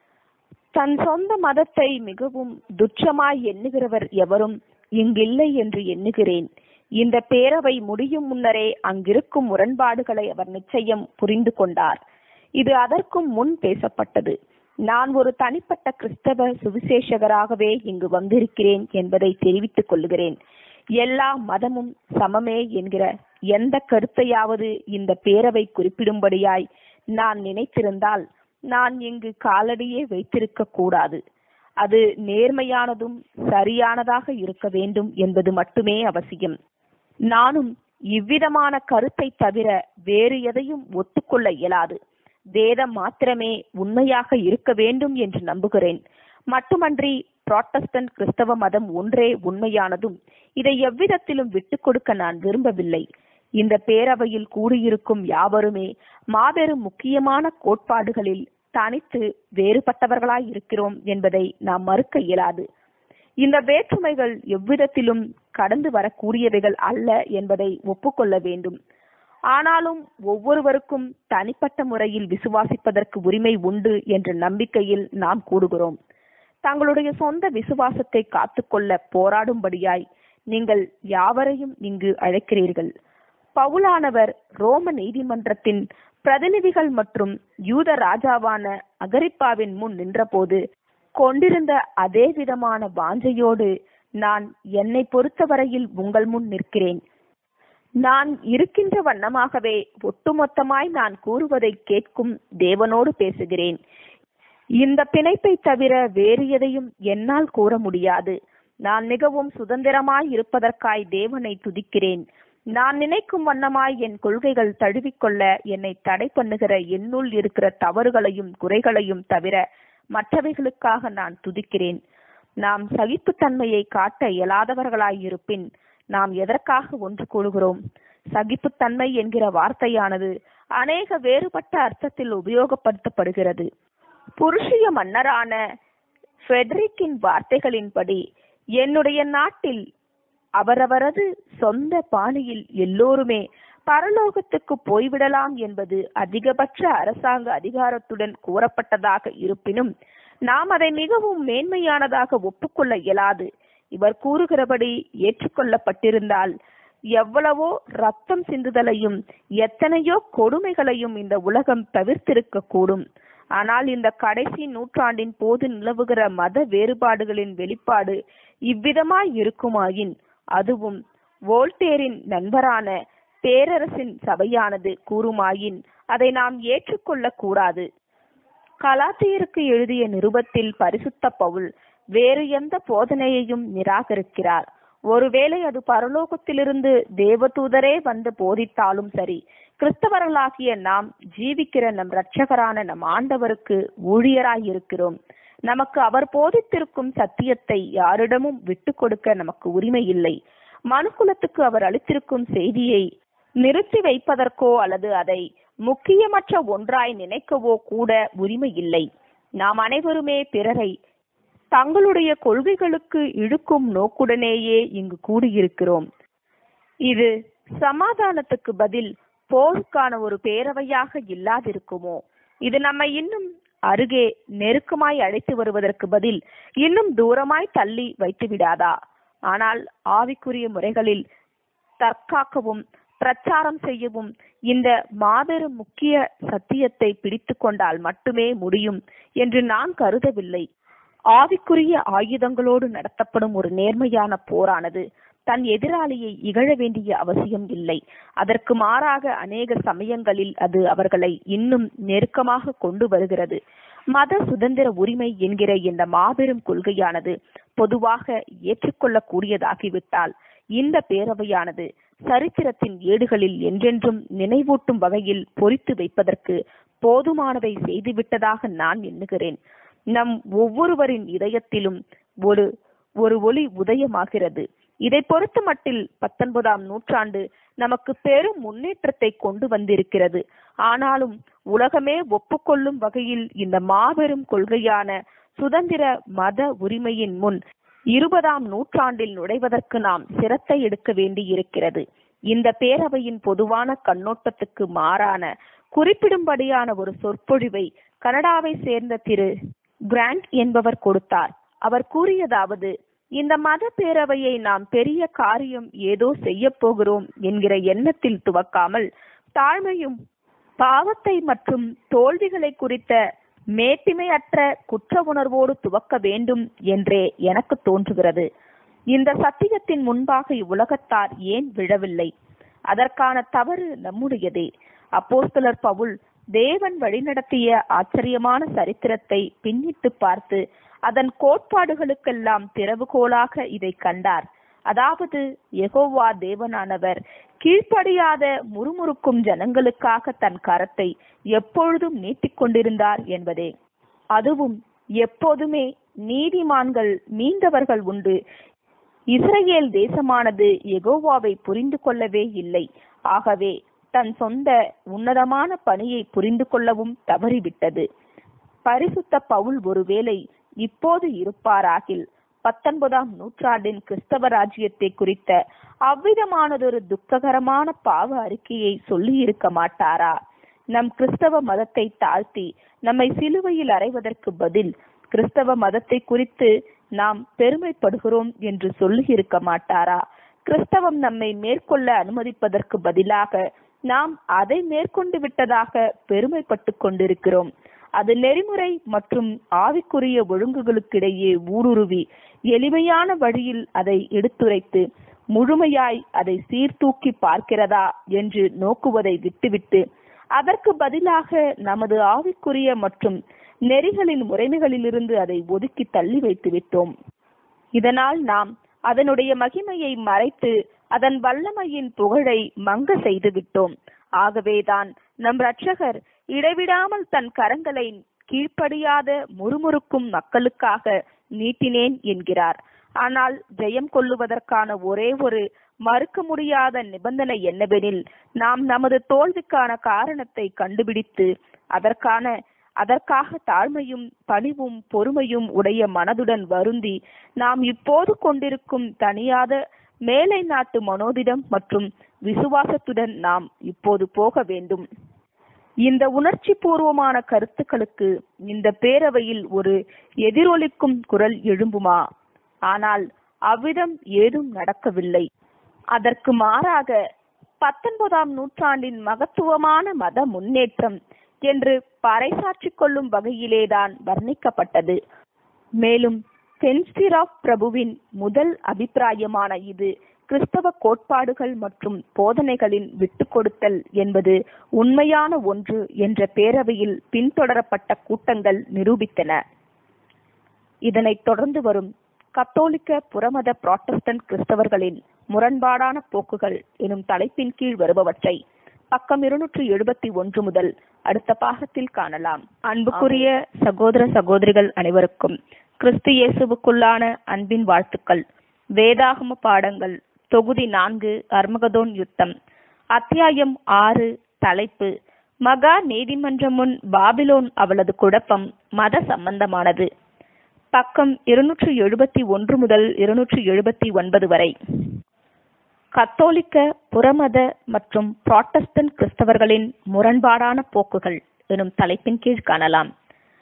தன் சொந்த மதத்தை மிகவும் துச்சமாய் எண்ணுகிறவர் எவரும் இங்கில்லை என்று எண்ணுகிறேன் இந்த பேரவை முடியும் முன்னரே அங்கிருக்கும் முரண்பாடுகளை அவர் நிச்சயம் புரிந்து கொண்டார் இது அதற்கும் முன் பேசப்பட்டது நான் ஒரு தனிப்பட்ட கிறிஸ்தவ சுவிசேஷகராகவே இங்கு வந்திருக்கிறேன் என்பதை தெரிவித்துக் கொள்கிறேன் எல்லா மதமும் சமமே என்கிற எந்த கருத்தையாவது இந்த பேரவை குறிப்பிடும்படியாய் நான் நினைத்திருந்தால் நான் இங்கு காலடியே வைத்திருக்க கூடாது அது நேர்மையானதும் சரியானதாக இருக்க வேண்டும் என்பது மட்டுமே அவசியம் நானும் இவ்விதமான கருத்தை தவிர வேறு எதையும் ஒத்துக்கொள்ள இயலாது வேதம் மாத்திரமே உண்மையாக இருக்க வேண்டும் என்று நம்புகிறேன் மட்டுமன்றி புராட்டஸ்டன்ட் கிறிஸ்தவ மதம் ஒன்றே உண்மையானதும் இதை எவ்விதத்திலும் விட்டுக் கொடுக்க நான் விரும்பவில்லை இந்த பேரவையில் கூடியிருக்கும் யாவருமே மாபெரும் முக்கியமான கோட்பாடுகளில் தனித்து வேறுபட்டவர்களாய் இருக்கிறோம் என்பதை நாம் மறுக்க இயலாது இந்த வேற்றுமைகள் எவ்விதத்திலும் கடந்து வரக்கூடியவைகள் அல்ல என்பதை ஒப்புக்கொள்ள வேண்டும் ஆனாலும் ஒவ்வொருவருக்கும் தனிப்பட்ட முறையில் விசுவாசிப்பதற்கு உரிமை உண்டு என்ற நம்பிக்கையில் நாம் கூடுகிறோம் தங்களுடைய சொந்த விசுவாசத்தை காத்துக்கொள்ள போராடும்படியாய் நீங்கள் யாவரையும் இங்கு அழைக்கிறீர்கள் பவுலானவர் ரோம நீதிமன்றத்தின் பிரதிநிதிகள் மற்றும் யூத ராஜாவான அகரிப்பாவின் முன் நின்றபோது கொண்டிருந்த அதே விதமான வாஞ்சையோடு நான் என்னை பொறுத்தவரையில் உங்கள் முன் நிற்கிறேன் நான் இருக்கின்ற வண்ணமாகவே ஒட்டுமொத்தமாய் நான் கூறுவதை கேட்கும் தேவனோடு பேசுகிறேன் இந்த பிணைப்பை தவிர வேறு எதையும் என்னால் கூற முடியாது நான் மிகவும் சுதந்திரமாய் இருப்பதற்காய் தேவனை துதிக்கிறேன் நான் நினைக்கும் வண்ணமாய் என் கொள்கைகள் தழுவிக்கொள்ள என்னை தடை பண்ணுகிற என்னுள் இருக்கிற தவறுகளையும் குறைகளையும் தவிர மற்றவைகளுக்காக நான் துதிக்கிறேன் நாம் சகிப்புத்தன்மையை காட்ட இயலாதவர்களாய் இருப்பின் நாம் எதற்காக ஒன்று கூடுகிறோம் சகிப்புத்தன்மை என்கிற வார்த்தையானது அநேக வேறுபட்ட அர்த்தத்தில் உபயோகப்படுத்தப்படுகிறது புருஷிய மன்னரான ஃபெட்ரிக்கின் வார்த்தைகளின்படி என்னுடைய நாட்டில் அவரவரது சொந்த பாணியில் எல்லோருமே பரலோகத்துக்கு போய்விடலாம் என்பது அதிகபட்ச அரசாங்க அதிகாரத்துடன் கூறப்பட்டதாக இருப்பினும் நாம் அதை மிகவும் மேன்மையானதாக ஒப்புக்கொள்ள இயலாது இவர் கூறுகிறபடி ஏற்றுக்கொள்ளப்பட்டிருந்தால் எவ்வளவோ ரத்தம் சிந்துதலையும் எத்தனையோ கொடுமைகளையும் இந்த உலகம் தவிர்த்திருக்க கூடும் ஆனால் இந்த கடைசி நூற்றாண்டின் போது நிலவுகிற மத வேறுபாடுகளின் வெளிப்பாடு இவ்விதமாய் இருக்குமாயின் அதுவும் வோல்டேரின் நண்பரான பேரரசின் சபையானது கூறுமாயின் அதை நாம் ஏற்றுக்கொள்ளக் கூடாது கலாத்தியருக்கு எழுதிய நிருபத்தில் பரிசுத்த பவுல் வேறு எந்த போதனையையும் நிராகரிக்கிறார் ஒருவேளை அது பரலோகத்திலிருந்து தேவதூதரே வந்து போதித்தாலும் சரி கிறிஸ்தவர்களாகிய நாம் ஜீவிக்கிற நம் இரட்சகரான நம் ஆண்டவருக்கு ஊழியராய் இருக்கிறோம் நமக்கு அவர் போதித்திருக்கும் சத்தியத்தை யாரிடமும் விட்டு கொடுக்க நமக்கு உரிமை இல்லை மனுக்குலத்துக்கு அவர் அளித்திருக்கும் செய்தியை நிறுத்தி வைப்பதற்கோ அல்லது அதை முக்கியமற்ற ஒன்றாய் நினைக்கவோ கூட உரிமை இல்லை நாம் அனைவருமே பிறரை தங்களுடைய கொள்கைகளுக்கு இழுக்கும் நோக்குடனேயே இங்கு கூடியிருக்கிறோம் இது சமாதானத்துக்கு பதில் போருக்கான ஒரு பேரவையாக இல்லாதிருக்குமோ இது நம்மை இன்னும் அருகே நெருக்கமாய் அழைத்து வருவதற்கு பதில் இன்னும் தூரமாய் தள்ளி வைத்து விடாதா ஆனால் ஆவிக்குரிய முறைகளில் தற்காக்கவும் பிரச்சாரம் செய்யவும் இந்த மாபெரும் முக்கிய சத்தியத்தை பிடித்து கொண்டால் மட்டுமே முடியும் என்று நான் கருதவில்லை ஆவிக்குரிய ஆயுதங்களோடு நடத்தப்படும் ஒரு நேர்மையான போரானது தன் எதிராளியை இகழ வேண்டிய அவசியம் இல்லை அதற்கு மாறாக அநேக சமயங்களில் அது அவர்களை இன்னும் நெருக்கமாக கொண்டு வருகிறது மத சுதந்திர உரிமை என்கிற இந்த மாபெரும் கொள்கையானது பொதுவாக ஏற்றுக்கொள்ளக்கூடியதாகிவிட்டால் இந்த பேரவையானது சரித்திரத்தின் ஏடுகளில் என்றென்றும் நினைவூட்டும் வகையில் பொறித்து வைப்பதற்கு போதுமானதை செய்துவிட்டதாக நான் எண்ணுகிறேன் நம் ஒவ்வொருவரின் இதயத்திலும் ஒரு ஒரு ஒளி உதயமாகிறது இதை பொறுத்த மட்டில் பத்தொன்பதாம் நூற்றாண்டு நமக்கு பெரும் முன்னேற்றத்தை கொண்டு வந்திருக்கிறது ஆனாலும் உலகமே ஒப்புக்கொள்ளும் வகையில் இந்த மாபெரும் கொள்கையான சுதந்திர மத உரிமையின் முன் இருபதாம் நூற்றாண்டில் நுழைவதற்கு நாம் சிரத்தை எடுக்க வேண்டியிருக்கிறது இந்த பேரவையின் பொதுவான கண்ணோட்டத்துக்கு மாறான குறிப்பிடும்படியான ஒரு சொற்பொழிவை கனடாவை சேர்ந்த திரு கிராண்ட் என்பவர் கொடுத்தார் அவர் கூறியதாவது இந்த மத பேரவையை நாம் பெரிய காரியம் ஏதோ செய்ய போகிறோம் என்கிற எண்ணத்தில் துவக்காமல் தாழ்மையும் பாவத்தை மற்றும் தோல்விகளை குறித்த மேட்டிமையற்ற குற்ற உணர்வோடு துவக்க வேண்டும் என்றே எனக்கு தோன்றுகிறது இந்த சத்தியத்தின் முன்பாக இவ்வுலகத்தார் ஏன் விழவில்லை அதற்கான தவறு நம்முடையதே அப்போஸ்தலர் பவுல் தேவன் வழிநடத்திய ஆச்சரியமான சரித்திரத்தை பின்னிட்டு பார்த்து அதன் கோட்பாடுகளுக்கெல்லாம் திறவுகோலாக இதை கண்டார் அதாவது யெகோவா தேவனானவர் கீழ்ப்படியாத முறுமுறுக்கும் ஜனங்களுக்காக தன் கரத்தை எப்பொழுதும் நீட்டிக்கொண்டிருந்தார் என்பதே அதுவும் எப்போதுமே நீதிமான்கள் மீண்டவர்கள் உண்டு இஸ்ரேல் தேசமானது யெகோவாவை புரிந்து கொள்ளவே இல்லை ஆகவே தன் சொந்த உன்னதமான பணியை புரிந்து கொள்ளவும் தவறிவிட்டது பரிசுத்த பவுல் ஒருவேளை இப்போது இருப்பாராகில் பத்தொன்பதாம் நூற்றாண்டின் கிறிஸ்தவ ராஜ்யத்தை குறித்த அவ்விதமானதொரு துக்ககரமான பாவ அறிக்கையை சொல்லி இருக்க மாட்டாரா நம் கிறிஸ்தவ மதத்தை தாழ்த்தி நம்மை சிலுவையில் அறைவதற்கு பதில் கிறிஸ்தவ மதத்தை குறித்து நாம் பெருமைப்படுகிறோம் என்று சொல்லி இருக்க மாட்டாரா கிறிஸ்தவம் நம்மை மேற்கொள்ள அனுமதிப்பதற்கு பதிலாக நாம் அதை மேற்கொண்டு விட்டதாக பெருமைப்பட்டு கொண்டிருக்கிறோம் அது நெறிமுறை மற்றும் ஆவிக்குரிய ஒழுங்குகளுக்கிடையே ஊடுருவி எளிமையான வழியில் அதை எடுத்துரைத்து முழுமையாய் அதை சீர்தூக்கி பார்க்கிறதா என்று நோக்குவதை விட்டுவிட்டு அதற்கு பதிலாக நமது ஆவிக்குரிய மற்றும் நெறிகளின் முறைமைகளிலிருந்து அதை ஒதுக்கி தள்ளி வைத்து விட்டோம் இதனால் நாம் அதனுடைய மகிமையை மறைத்து அதன் வல்லமையின் புகழை மங்க செய்து விட்டோம் ஆகவேதான் நம் இரட்சகர் இடைவிடாமல் தன் கரங்களை கீழ்ப்படியாத முறுமுறுக்கும் மக்களுக்காக நீட்டினேன் என்கிறார் ஆனால் ஜெயம் கொள்ளுவதற்கான ஒரே ஒரு மறுக்க முடியாத நிபந்தனை என்னவெனில் நாம் நமது தோல்விக்கான காரணத்தை கண்டுபிடித்து அதற்கான அதற்காக தாழ்மையும் பணிவும் பொறுமையும் உடைய மனதுடன் வருந்தி நாம் இப்போது கொண்டிருக்கும் தனியாத மேலை நாட்டு மனோதிடம் மற்றும் விசுவாசத்துடன் நாம் இப்போது போக வேண்டும் இந்த உணர்ச்சி பூர்வமான கருத்துக்களுக்கு இந்த பேரவையில் ஒரு எதிரொலிக்கும் குரல் எழும்புமா ஆனால் அவ்விதம் ஏதும் நடக்கவில்லை அதற்கு மாறாக பத்தொன்பதாம் நூற்றாண்டின் மகத்துவமான மத முன்னேற்றம் என்று பறைசாற்றிக் கொள்ளும் வகையிலேதான் வர்ணிக்கப்பட்டது மேலும் பென்ஸ்டிராப் பிரபுவின் முதல் அபிப்பிராயமான இது கிறிஸ்தவ கோட்பாடுகள் மற்றும் போதனைகளின் விட்டுக் கொடுத்தல் என்பது உண்மையான ஒன்று என்ற பேரவையில் பின்தொடரப்பட்ட கூட்டங்கள் நிரூபித்தன இதனைத் தொடர்ந்து வரும் கத்தோலிக்க புறமத புராட்டஸ்டன்ட் கிறிஸ்தவர்களின் முரண்பாடான போக்குகள் எனும் தலைப்பின் கீழ் வருபவற்றை பக்கம் இருநூற்று எழுபத்தி ஒன்று முதல் அடுத்த பாகத்தில் காணலாம் அன்புக்குரிய சகோதர சகோதரிகள் அனைவருக்கும் கிறிஸ்து இயேசுவுக்குள்ளான அன்பின் வாழ்த்துக்கள் வேதாகம பாடங்கள் தொகுதி நான்கு அர்மகதோன் யுத்தம் அத்தியாயம் ஆறு தலைப்பு மகா நீதிமன்றம் முன் பாபிலோன் அவளது குழப்பம் மத சம்பந்தமானது பக்கம் இருநூற்று எழுபத்தி ஒன்று முதல் இருநூற்று எழுபத்தி ஒன்பது வரை கத்தோலிக்க புறமத மற்றும் புராட்டஸ்டன்ட் கிறிஸ்தவர்களின் முரண்பாடான போக்குகள் எனும் தலைப்பின் கீழ் காணலாம்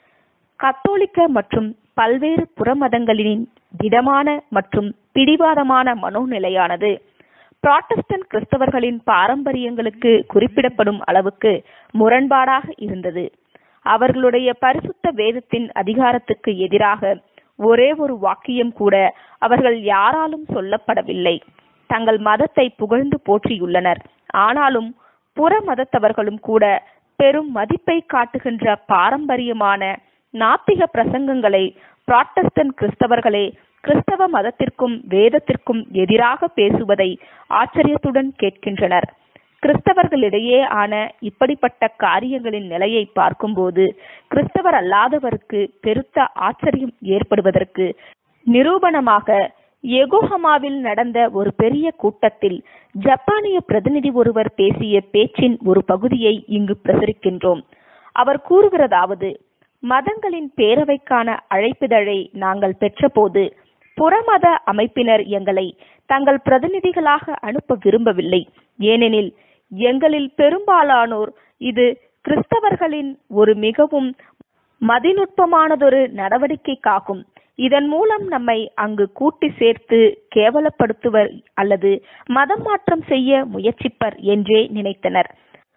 கத்தோலிக்க மற்றும் பல்வேறு புறமதங்களின் திடமான மற்றும் பிடிவாதமான மனோநிலையானது புராட்டஸ்டன்ட் கிறிஸ்தவர்களின் பாரம்பரியங்களுக்கு குறிப்பிடப்படும் அளவுக்கு முரண்பாடாக இருந்தது அவர்களுடைய பரிசுத்த வேதத்தின் அதிகாரத்துக்கு எதிராக ஒரே ஒரு வாக்கியம் கூட அவர்கள் யாராலும் சொல்லப்படவில்லை தங்கள் மதத்தை புகழ்ந்து போற்றியுள்ளனர் ஆனாலும் புற மதத்தவர்களும் கூட பெரும் மதிப்பை காட்டுகின்ற பாரம்பரியமான நாத்திக பிரசங்கங்களை புராட்டஸ்டன்ட் கிறிஸ்தவர்களே கிறிஸ்தவ மதத்திற்கும் வேதத்திற்கும் எதிராக பேசுவதை ஆச்சரியத்துடன் கேட்கின்றனர் கிறிஸ்தவர்களிடையே ஆன இப்படிப்பட்ட காரியங்களின் நிலையை பார்க்கும்போது கிறிஸ்தவர் அல்லாதவருக்கு பெருத்த ஆச்சரியம் ஏற்படுவதற்கு நிரூபணமாக எகோஹமாவில் நடந்த ஒரு பெரிய கூட்டத்தில் ஜப்பானிய பிரதிநிதி ஒருவர் பேசிய பேச்சின் ஒரு பகுதியை இங்கு பிரசுரிக்கின்றோம் அவர் கூறுகிறதாவது மதங்களின் பேரவைக்கான அழைப்பிதழை நாங்கள் பெற்றபோது புறமத அமைப்பினர் எங்களை தங்கள் பிரதிநிதிகளாக அனுப்ப விரும்பவில்லை ஏனெனில் எங்களில் பெரும்பாலானோர் இது கிறிஸ்தவர்களின் ஒரு மிகவும் மதிநுட்பமானதொரு நடவடிக்கைக்காகும் இதன் மூலம் நம்மை அங்கு கூட்டி சேர்த்து கேவலப்படுத்துவர் அல்லது மதம் மாற்றம் செய்ய முயற்சிப்பர் என்றே நினைத்தனர்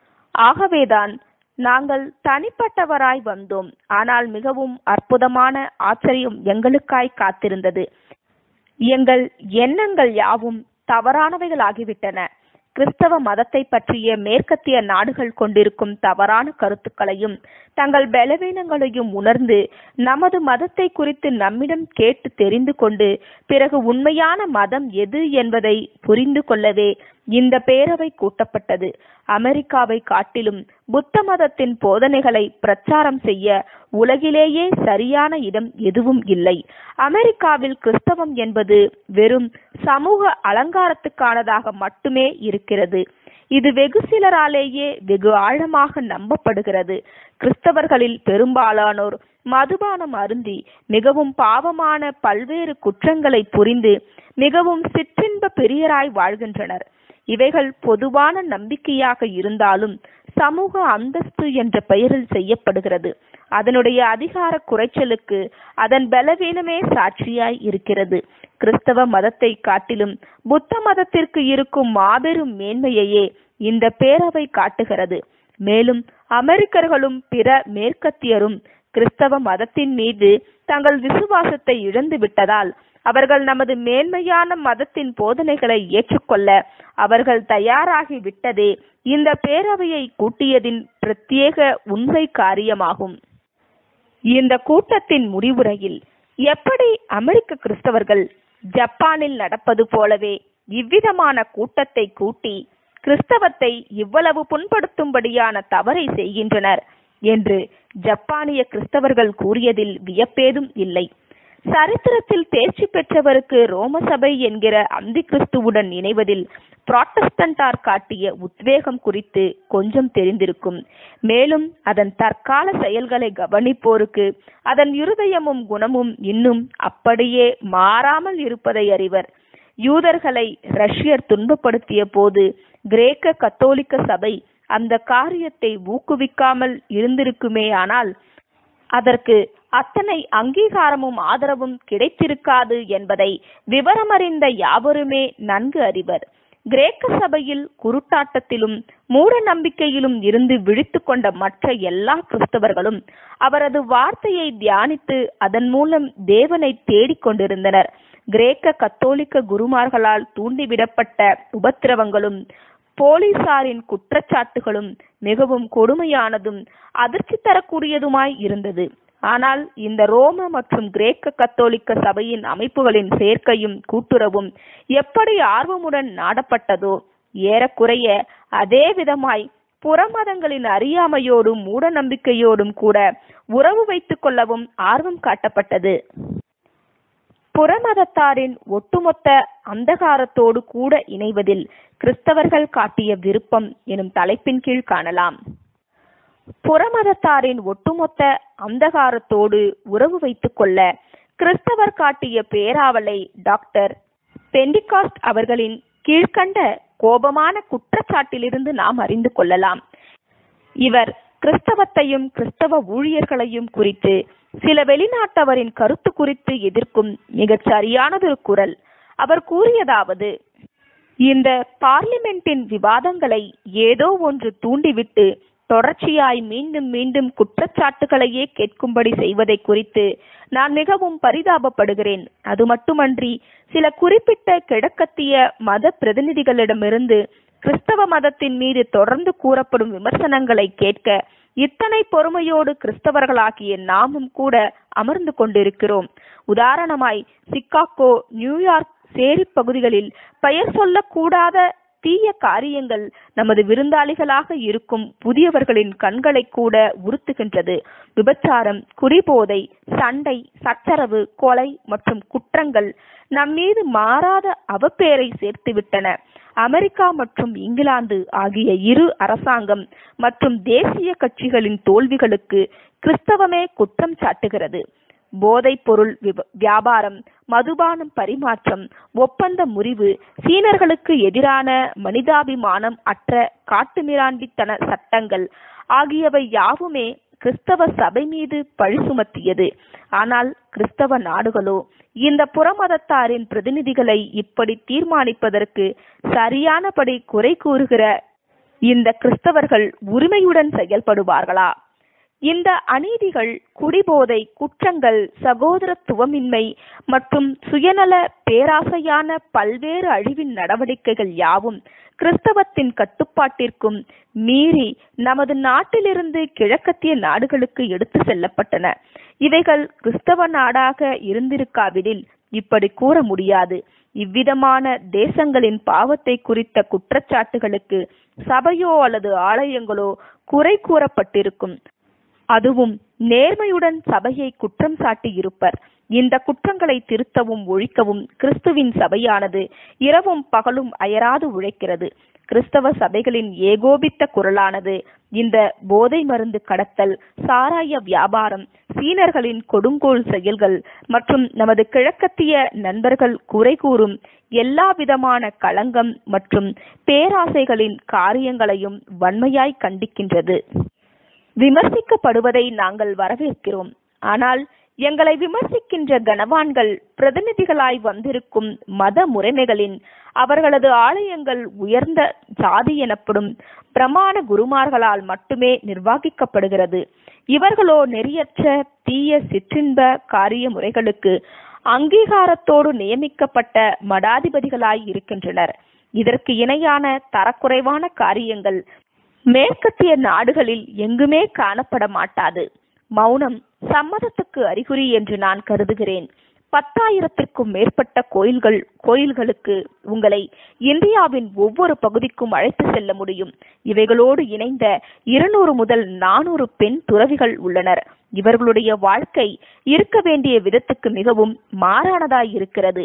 ஆகவேதான் நாங்கள் தனிப்பட்டவராய் வந்தோம் ஆனால் மிகவும் அற்புதமான ஆச்சரியம் எங்களுக்காய் காத்திருந்தது எங்கள் எண்ணங்கள் யாவும் தவறானவைகளாகிவிட்டன கிறிஸ்தவ மதத்தை பற்றிய மேற்கத்திய நாடுகள் கொண்டிருக்கும் தவறான கருத்துக்களையும் தங்கள் பலவீனங்களையும் உணர்ந்து நமது மதத்தை குறித்து நம்மிடம் கேட்டு தெரிந்து கொண்டு பிறகு உண்மையான மதம் எது என்பதை புரிந்து கொள்ளவே இந்த பேரவை கூட்டப்பட்டது அமெரிக்காவை காட்டிலும் புத்த மதத்தின் போதனைகளை பிரச்சாரம் செய்ய உலகிலேயே சரியான இடம் எதுவும் இல்லை அமெரிக்காவில் கிறிஸ்தவம் என்பது வெறும் சமூக அலங்காரத்துக்கானதாக மட்டுமே இருக்கிறது இது வெகு சிலராலேயே வெகு ஆழமாக நம்பப்படுகிறது கிறிஸ்தவர்களில் பெரும்பாலானோர் மதுபானம் அருந்தி மிகவும் பாவமான பல்வேறு குற்றங்களை புரிந்து மிகவும் சிற்றின்ப பெரியராய் வாழ்கின்றனர் இவைகள் பொதுவான நம்பிக்கையாக இருந்தாலும் சமூக அந்தஸ்து என்ற பெயரில் செய்யப்படுகிறது அதனுடைய அதிகார குறைச்சலுக்கு அதன் பலவீனமே சாட்சியாய் இருக்கிறது கிறிஸ்தவ மதத்தை காட்டிலும் புத்த மதத்திற்கு இருக்கும் மாபெரும் மேன்மையையே இந்த பேரவை காட்டுகிறது மேலும் அமெரிக்கர்களும் பிற மேற்கத்தியரும் கிறிஸ்தவ மதத்தின் மீது தங்கள் விசுவாசத்தை இழந்து விட்டதால் அவர்கள் நமது மேன்மையான மதத்தின் போதனைகளை ஏற்றுக்கொள்ள அவர்கள் தயாராகி விட்டதே இந்த பேரவையை கூட்டியதின் பிரத்யேக உண்மை காரியமாகும் இந்த கூட்டத்தின் முடிவுரையில் எப்படி அமெரிக்க கிறிஸ்தவர்கள் ஜப்பானில் நடப்பது போலவே இவ்விதமான கூட்டத்தை கூட்டி கிறிஸ்தவத்தை இவ்வளவு புண்படுத்தும்படியான தவறை செய்கின்றனர் என்று ஜப்பானிய கிறிஸ்தவர்கள் கூறியதில் வியப்பேதும் இல்லை சரித்திரத்தில் தேர்ச்சி பெற்றவருக்கு ரோம சபை என்கிற அந்தி கிறிஸ்துவுடன் இணைவதில் புராட்டஸ்டன்டார் காட்டிய உத்வேகம் குறித்து கொஞ்சம் தெரிந்திருக்கும் மேலும் அதன் தற்கால செயல்களை கவனிப்போருக்கு அதன் இருதயமும் குணமும் இன்னும் அப்படியே மாறாமல் இருப்பதை அறிவர் யூதர்களை ரஷ்யர் துன்பப்படுத்திய போது கிரேக்க கத்தோலிக்க சபை அந்த காரியத்தை ஊக்குவிக்காமல் இருந்திருக்குமே ஆனால் அதற்கு அத்தனை அங்கீகாரமும் ஆதரவும் கிடைத்திருக்காது என்பதை விவரமறிந்த யாவருமே நன்கு அறிவர் கிரேக்க சபையில் குருட்டாட்டத்திலும் மூட நம்பிக்கையிலும் இருந்து விழித்து கொண்ட மற்ற எல்லா கிறிஸ்தவர்களும் அவரது வார்த்தையை தியானித்து அதன் மூலம் தேவனை தேடிக் கொண்டிருந்தனர் கிரேக்க கத்தோலிக்க குருமார்களால் தூண்டிவிடப்பட்ட உபத்திரவங்களும் போலீசாரின் குற்றச்சாட்டுகளும் மிகவும் கொடுமையானதும் அதிர்ச்சி தரக்கூடியதுமாய் இருந்தது ஆனால் இந்த ரோம மற்றும் கிரேக்க கத்தோலிக்க சபையின் அமைப்புகளின் சேர்க்கையும் கூட்டுறவும் எப்படி ஆர்வமுடன் நாடப்பட்டதோ ஏறக்குறைய அதே விதமாய் புறமதங்களின் அறியாமையோடும் மூட நம்பிக்கையோடும் கூட உறவு வைத்துக் கொள்ளவும் ஆர்வம் காட்டப்பட்டது புறமதத்தாரின் ஒட்டுமொத்த அந்தகாரத்தோடு கூட இணைவதில் கிறிஸ்தவர்கள் காட்டிய விருப்பம் எனும் தலைப்பின் கீழ் காணலாம் புறமதத்தாரின் ஒட்டுமொத்த அந்தகாரத்தோடு உறவு வைத்துக் கொள்ள கிறிஸ்தவர் காட்டிய பேராவலை டாக்டர் பெண்டிகாஸ்ட் அவர்களின் கீழ்கண்ட கோபமான குற்றச்சாட்டிலிருந்து நாம் அறிந்து கொள்ளலாம் இவர் கிறிஸ்தவத்தையும் கிறிஸ்தவ ஊழியர்களையும் குறித்து சில வெளிநாட்டவரின் கருத்து குறித்து எதிர்க்கும் மிகச் சரியானதொரு குரல் அவர் கூறியதாவது இந்த பார்லிமெண்டின் விவாதங்களை ஏதோ ஒன்று தூண்டிவிட்டு தொடர்ச்சியாய் மீண்டும் மீண்டும் குற்றச்சாட்டுகளையே கேட்கும்படி செய்வதை குறித்து நான் மிகவும் பரிதாபப்படுகிறேன் அது மட்டுமன்றி சில குறிப்பிட்ட கிழக்கத்திய மத பிரதிநிதிகளிடமிருந்து கிறிஸ்தவ மதத்தின் மீது தொடர்ந்து கூறப்படும் விமர்சனங்களை கேட்க இத்தனை பொறுமையோடு கிறிஸ்தவர்களாகிய நாமும் கூட அமர்ந்து கொண்டிருக்கிறோம் உதாரணமாய் சிக்காகோ நியூயார்க் சேரி பகுதிகளில் பெயர் சொல்லக்கூடாத தீய காரியங்கள் நமது விருந்தாளிகளாக இருக்கும் புதியவர்களின் கண்களை கூட உறுத்துகின்றது விபச்சாரம் குடிபோதை சண்டை சச்சரவு கொலை மற்றும் குற்றங்கள் நம்மீது மாறாத அவப்பேரை சேர்த்துவிட்டன அமெரிக்கா மற்றும் இங்கிலாந்து ஆகிய இரு அரசாங்கம் மற்றும் தேசிய கட்சிகளின் தோல்விகளுக்கு கிறிஸ்தவமே குற்றம் சாட்டுகிறது போதைப் பொருள் வியாபாரம் மதுபானம் பரிமாற்றம் ஒப்பந்த முறிவு சீனர்களுக்கு எதிரான மனிதாபிமானம் அற்ற காட்டுமிராண்டித்தன சட்டங்கள் ஆகியவை யாவுமே கிறிஸ்தவ சபை மீது பழி சுமத்தியது ஆனால் கிறிஸ்தவ நாடுகளோ இந்த புறமதத்தாரின் பிரதிநிதிகளை இப்படி தீர்மானிப்பதற்கு சரியானபடி குறை கூறுகிற இந்த கிறிஸ்தவர்கள் உரிமையுடன் செயல்படுவார்களா இந்த அநீதிகள் குடிபோதை குற்றங்கள் சகோதரத்துவமின்மை மற்றும் சுயநல பேராசையான பல்வேறு அழிவின் நடவடிக்கைகள் யாவும் கிறிஸ்தவத்தின் கட்டுப்பாட்டிற்கும் மீறி நமது நாட்டிலிருந்து கிழக்கத்திய நாடுகளுக்கு எடுத்து செல்லப்பட்டன இவைகள் கிறிஸ்தவ நாடாக இருந்திருக்காவிடில் இப்படி கூற முடியாது இவ்விதமான தேசங்களின் பாவத்தை குறித்த குற்றச்சாட்டுகளுக்கு சபையோ அல்லது ஆலயங்களோ குறை கூறப்பட்டிருக்கும் அதுவும் நேர்மையுடன் சபையை குற்றம் சாட்டி இருப்பர் இந்த குற்றங்களை திருத்தவும் ஒழிக்கவும் கிறிஸ்துவின் சபையானது இரவும் பகலும் அயராது உழைக்கிறது கிறிஸ்தவ சபைகளின் ஏகோபித்த குரலானது இந்த போதை மருந்து கடத்தல் சாராய வியாபாரம் சீனர்களின் கொடுங்கோல் செயல்கள் மற்றும் நமது கிழக்கத்திய நண்பர்கள் குறை கூறும் எல்லா விதமான களங்கம் மற்றும் பேராசைகளின் காரியங்களையும் வன்மையாய் கண்டிக்கின்றது விமர்சிக்கப்படுவதை நாங்கள் வரவேற்கிறோம் ஆனால் எங்களை விமர்சிக்கின்ற கனவான்கள் பிரதிநிதிகளாய் வந்திருக்கும் மத முறைமைகளின் அவர்களது ஆலயங்கள் உயர்ந்த சாதி எனப்படும் பிரமாண குருமார்களால் மட்டுமே நிர்வகிக்கப்படுகிறது இவர்களோ நெறியற்ற தீய சிற்றின்ப காரிய முறைகளுக்கு அங்கீகாரத்தோடு நியமிக்கப்பட்ட மடாதிபதிகளாய் இருக்கின்றனர் இதற்கு இணையான தரக்குறைவான காரியங்கள் மேற்கத்திய நாடுகளில் எங்குமே காணப்பட மாட்டாது மௌனம் சம்மதத்துக்கு அறிகுறி என்று நான் கருதுகிறேன் பத்தாயிரத்திற்கும் மேற்பட்ட கோயில்கள் கோயில்களுக்கு உங்களை இந்தியாவின் ஒவ்வொரு பகுதிக்கும் அழைத்து செல்ல முடியும் இவைகளோடு இணைந்த இருநூறு முதல் நானூறு பெண் துறவிகள் உள்ளனர் இவர்களுடைய வாழ்க்கை இருக்க வேண்டிய விதத்துக்கு மிகவும் மாறானதாய் இருக்கிறது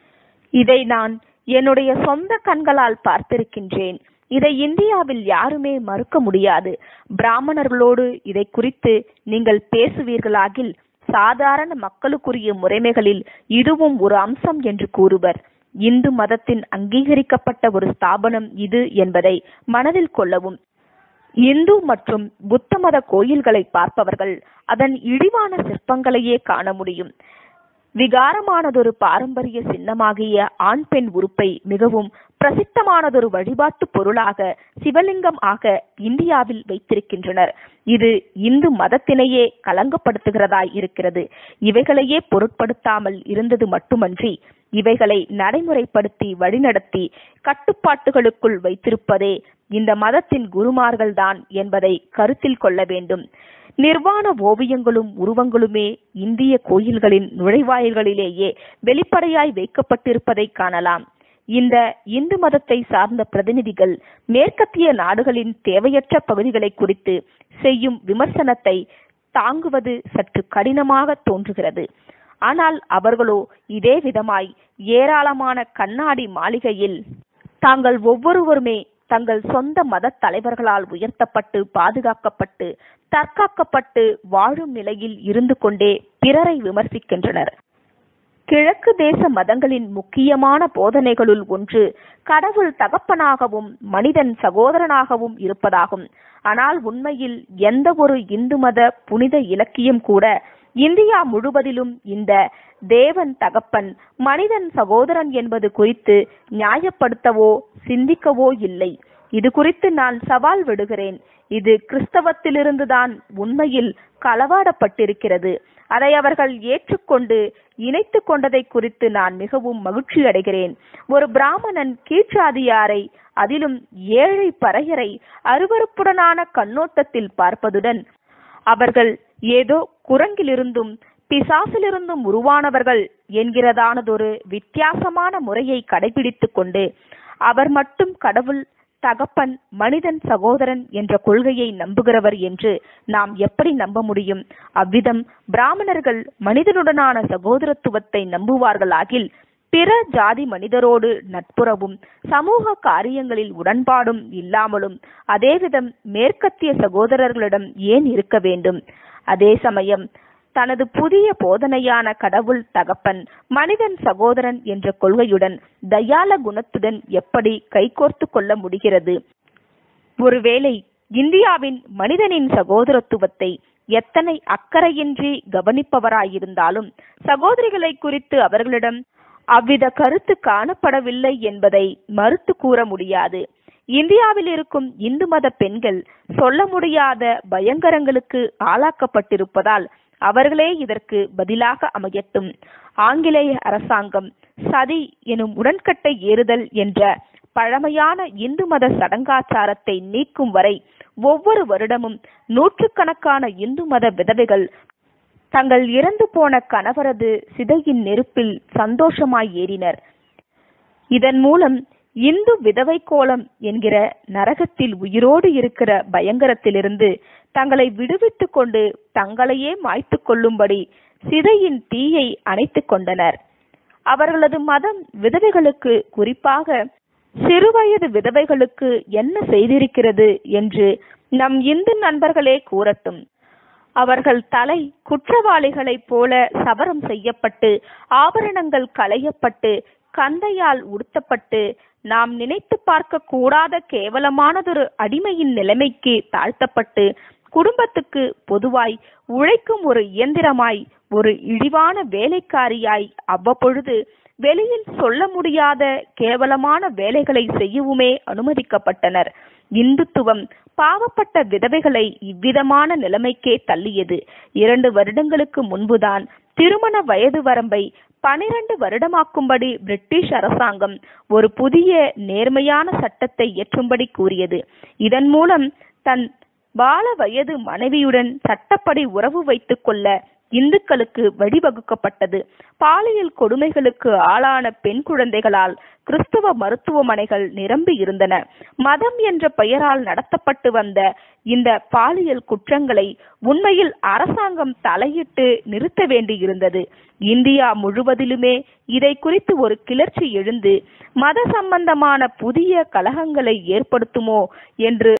இதை நான் என்னுடைய சொந்த கண்களால் பார்த்திருக்கின்றேன் இதை இந்தியாவில் யாருமே மறுக்க முடியாது பிராமணர்களோடு இதை குறித்து நீங்கள் பேசுவீர்களாகில் சாதாரண மக்களுக்குரிய முறைமைகளில் இதுவும் ஒரு அம்சம் என்று கூறுவர் இந்து மதத்தின் அங்கீகரிக்கப்பட்ட ஒரு ஸ்தாபனம் இது என்பதை மனதில் கொள்ளவும் இந்து மற்றும் புத்த மத கோயில்களை பார்ப்பவர்கள் அதன் இழிவான சிற்பங்களையே காண முடியும் விகாரமானதொரு பாரம்பரிய சின்னமாகிய ஆண் பெண் உறுப்பை மிகவும் பிரசித்தமானதொரு வழிபாட்டு பொருளாக சிவலிங்கம் ஆக இந்தியாவில் வைத்திருக்கின்றனர் இது இந்து மதத்தினையே களங்கப்படுத்துகிறதாய் இருக்கிறது இவைகளையே பொருட்படுத்தாமல் இருந்தது மட்டுமன்றி இவைகளை நடைமுறைப்படுத்தி வழிநடத்தி கட்டுப்பாட்டுகளுக்குள் வைத்திருப்பதே இந்த மதத்தின் குருமார்கள்தான் என்பதை கருத்தில் கொள்ள வேண்டும் நிர்வாண ஓவியங்களும் உருவங்களுமே இந்திய கோயில்களின் நுழைவாயில்களிலேயே வெளிப்படையாய் வைக்கப்பட்டிருப்பதை காணலாம் இந்த இந்து மதத்தை சார்ந்த பிரதிநிதிகள் மேற்கத்திய நாடுகளின் தேவையற்ற பகுதிகளை குறித்து செய்யும் விமர்சனத்தை தாங்குவது சற்று கடினமாக தோன்றுகிறது ஆனால் அவர்களோ இதே விதமாய் ஏராளமான கண்ணாடி மாளிகையில் தாங்கள் ஒவ்வொருவருமே தங்கள் சொந்த மத தலைவர்களால் உயர்த்தப்பட்டு பாதுகாக்கப்பட்டு தற்காக்கப்பட்டு வாழும் நிலையில் இருந்து கொண்டே பிறரை விமர்சிக்கின்றனர் கிழக்கு தேச மதங்களின் முக்கியமான போதனைகளுள் ஒன்று கடவுள் தகப்பனாகவும் மனிதன் சகோதரனாகவும் இருப்பதாகும் ஆனால் உண்மையில் எந்த ஒரு இந்து மத புனித இலக்கியம் கூட இந்தியா முழுவதிலும் இந்த தேவன் தகப்பன் மனிதன் சகோதரன் என்பது குறித்து நியாயப்படுத்தவோ சிந்திக்கவோ இல்லை இது குறித்து நான் சவால் விடுகிறேன் இது கிறிஸ்தவத்திலிருந்துதான் உண்மையில் களவாடப்பட்டிருக்கிறது அதை அவர்கள் ஏற்றுக்கொண்டு இணைத்து கொண்டதை குறித்து நான் மிகவும் மகிழ்ச்சி அடைகிறேன் ஒரு பிராமணன் கீழ்ச்சாதியாரை அதிலும் ஏழை பறையரை அருவருப்புடனான கண்ணோட்டத்தில் பார்ப்பதுடன் அவர்கள் ஏதோ குரங்கிலிருந்தும் பிசாசிலிருந்தும் உருவானவர்கள் என்கிறதானதொரு வித்தியாசமான முறையை கடைபிடித்துக் கொண்டு அவர் மட்டும் கடவுள் தகப்பன் மனிதன் சகோதரன் என்ற கொள்கையை நம்புகிறவர் என்று நாம் எப்படி நம்ப முடியும் அவ்விதம் பிராமணர்கள் மனிதனுடனான சகோதரத்துவத்தை நம்புவார்களாகில் பிற ஜாதி மனிதரோடு நட்புறவும் சமூக காரியங்களில் உடன்பாடும் இல்லாமலும் அதேவிதம் மேற்கத்திய சகோதரர்களிடம் ஏன் இருக்க வேண்டும் அதே சமயம் தனது புதிய போதனையான கடவுள் தகப்பன் மனிதன் சகோதரன் என்ற கொள்கையுடன் தயால குணத்துடன் எப்படி கைகோர்த்து கொள்ள முடிகிறது ஒருவேளை இந்தியாவின் மனிதனின் சகோதரத்துவத்தை எத்தனை அக்கறையின்றி கவனிப்பவராயிருந்தாலும் சகோதரிகளை குறித்து அவர்களிடம் அவ்வித கருத்து காணப்படவில்லை என்பதை மறுத்து கூற முடியாது இந்தியாவில் இருக்கும் இந்து மத பெண்கள் சொல்ல முடியாத பயங்கரங்களுக்கு ஆளாக்கப்பட்டிருப்பதால் அவர்களே இதற்கு பதிலாக அமையட்டும் ஆங்கிலேய அரசாங்கம் சதி எனும் உடன்கட்டை ஏறுதல் என்ற பழமையான இந்து மத சடங்காச்சாரத்தை நீக்கும் வரை ஒவ்வொரு வருடமும் நூற்றுக்கணக்கான இந்து மத விதவைகள் தங்கள் இறந்து போன கணவரது சிதையின் நெருப்பில் சந்தோஷமாய் ஏறினர் இதன் மூலம் இந்து விதவை கோலம் என்கிற நரகத்தில் உயிரோடு இருக்கிற பயங்கரத்திலிருந்து தங்களை விடுவித்துக் கொண்டு தங்களையே மாய்த்து கொள்ளும்படி சிதையின் தீயை அணைத்துக் கொண்டனர் அவர்களது மதம் விதவைகளுக்கு குறிப்பாக சிறுவயது விதவைகளுக்கு என்ன செய்திருக்கிறது என்று நம் இந்து நண்பர்களே கூறட்டும் அவர்கள் தலை குற்றவாளிகளைப் போல சவரம் செய்யப்பட்டு ஆபரணங்கள் களையப்பட்டு கந்தையால் உடுத்தப்பட்டு நாம் நினைத்து பார்க்க கூடாத கேவலமானதொரு அடிமையின் நிலைமைக்கு தாழ்த்தப்பட்டு குடும்பத்துக்கு பொதுவாய் உழைக்கும் ஒரு இயந்திரமாய் ஒரு இழிவான வேலைக்காரியாய் அவ்வப்பொழுது வெளியில் சொல்ல முடியாத கேவலமான வேலைகளை செய்யவுமே அனுமதிக்கப்பட்டனர் இந்துத்துவம் பாவப்பட்ட விதவைகளை இவ்விதமான நிலைமைக்கே தள்ளியது இரண்டு வருடங்களுக்கு முன்புதான் திருமண வயது வரம்பை பனிரெண்டு வருடமாக்கும்படி பிரிட்டிஷ் அரசாங்கம் ஒரு புதிய நேர்மையான சட்டத்தை இயற்றும்படி கூறியது இதன் மூலம் தன் பால வயது மனைவியுடன் சட்டப்படி உறவு வைத்துக் கொள்ள இந்துக்களுக்கு வழிவகுக்கப்பட்டது பாலியல் கொடுமைகளுக்கு ஆளான பெண் குழந்தைகளால் கிறிஸ்துவ மருத்துவமனைகள் நிரம்பி இருந்தன மதம் என்ற பெயரால் நடத்தப்பட்டு வந்த இந்த பாலியல் குற்றங்களை உண்மையில் அரசாங்கம் தலையிட்டு நிறுத்த வேண்டியிருந்தது இந்தியா முழுவதிலுமே இதை குறித்து ஒரு கிளர்ச்சி எழுந்து மத சம்பந்தமான புதிய கலகங்களை ஏற்படுத்துமோ என்று